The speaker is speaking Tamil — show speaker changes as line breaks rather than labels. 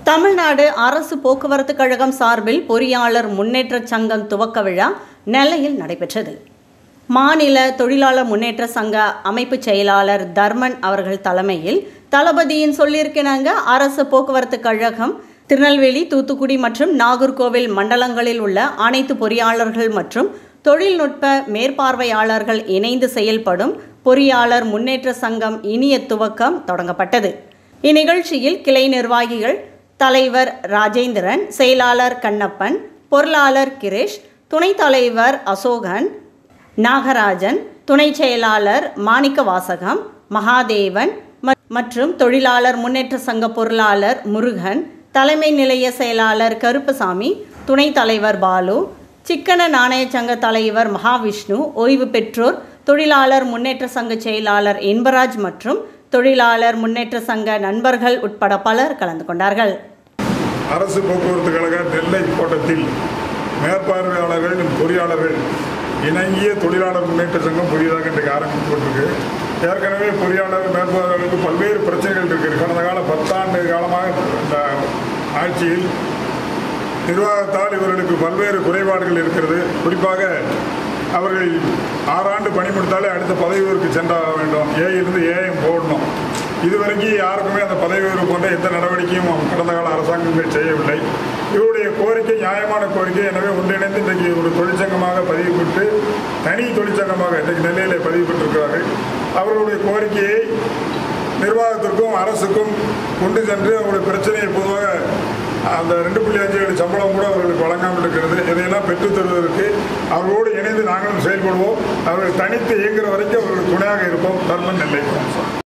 தமிழ்நாடு அரசு போக்குவரத்து கழகம் சார்பில் பொறியாளர் முன்னேற்றச் சங்கம் துவக்க விழா நெல்லையில் நடைபெற்றது மாநில தொழிலாளர் முன்னேற்ற சங்க அமைப்பு செயலாளர் தர்மன் அவர்கள் தலைமையில் தளபதியின் சொல்லியிருக்கிறாங்க அரசு போக்குவரத்து கழகம் திருநெல்வேலி தூத்துக்குடி மற்றும் நாகர்கோவில் மண்டலங்களில் உள்ள அனைத்து பொறியாளர்கள் மற்றும் தொழில்நுட்ப மேற்பார்வையாளர்கள் இணைந்து செயல்படும் பொறியாளர் முன்னேற்ற சங்கம் இனிய துவக்கம் தொடங்கப்பட்டது இந்நிகழ்ச்சியில் கிளை நிர்வாகிகள் தலைவர் ராஜேந்திரன் செயலாளர் கண்ணப்பன் பொருளாளர் கிரேஷ் துணைத் தலைவர் அசோகன் நாகராஜன் துணை செயலாளர் மாணிக்க வாசகம் மகாதேவன் ம- மற்றும் தொழிலாளர் முன்னேற்ற சங்க பொருளாளர் முருகன் தலைமை நிலைய செயலாளர் கருப்பசாமி துணைத் தலைவர் பாலு சிக்கன நாணய சங்க தலைவர் மகாவிஷ்ணு ஓய்வு பெற்றோர் தொழிலாளர் முன்னேற்ற சங்க செயலாளர் இன்பராஜ் மற்றும் தொழிலாளர் முன்னேற்ற சங்க நண்பர்கள் உட்பட பலர் கலந்து கொண்டார்கள்
அரசு போக்குவரத்து கழக நெல்லை கோட்டத்தில் மேற்பார்வையாளர்கள் மற்றும் பொறியாளர்கள் இணங்கிய தொழிலாளர் முன்னேற்ற சங்கம் புதியதாக இன்றைக்கு ஆரம்பிக்கப்பட்டிருக்கு ஏற்கனவே பொறியாளர் மேற்பார்வையாளர்களுக்கு பல்வேறு பிரச்சனைகள் இருக்குது கடந்த கால பத்தாண்டு காலமாக இந்த ஆட்சியில் நிர்வாகத்தால் இவர்களுக்கு பல்வேறு குறைபாடுகள் இருக்கிறது குறிப்பாக அவர்கள் ஆறாண்டு பணி முடித்தாலே அடுத்த பதவி உயர்வுக்கு சென்றாக வேண்டும் ஏயிலிருந்து ஏஎம் போடணும் இதுவரைக்கும் யாருக்குமே அந்த பதவி உயர்வு போன்ற எந்த நடவடிக்கையும் கடந்த கால அரசாங்கங்கள் செய்யவில்லை இவருடைய கோரிக்கை நியாயமான கோரிக்கை எனவே ஒன்றிணைந்து இன்றைக்கு ஒரு தொழிற்சங்கமாக பதிவு பெற்று தனி தொழிற்சங்கமாக இன்றைக்கு நெல்லையிலே பதிவு பெற்றிருக்கிறார்கள் அவர்களுடைய கோரிக்கையை நிர்வாகத்திற்கும் அரசுக்கும் கொண்டு சென்று அவருடைய பிரச்சனையை பொதுவாக அந்த ரெண்டு புள்ளி அஞ்சு ஏழு சம்பளம் கூட அவர்களுக்கு வழங்காமல் இருக்கிறது இதையெல்லாம் பெற்றுத் தருவதற்கு அவர்களோடு இணைந்து நாங்களும் செயல்படுவோம் அவர்கள் தனித்து இயங்குகிற வரைக்கும் அவர்களுக்கு துணையாக இருப்போம் தர்மன் நெல்லை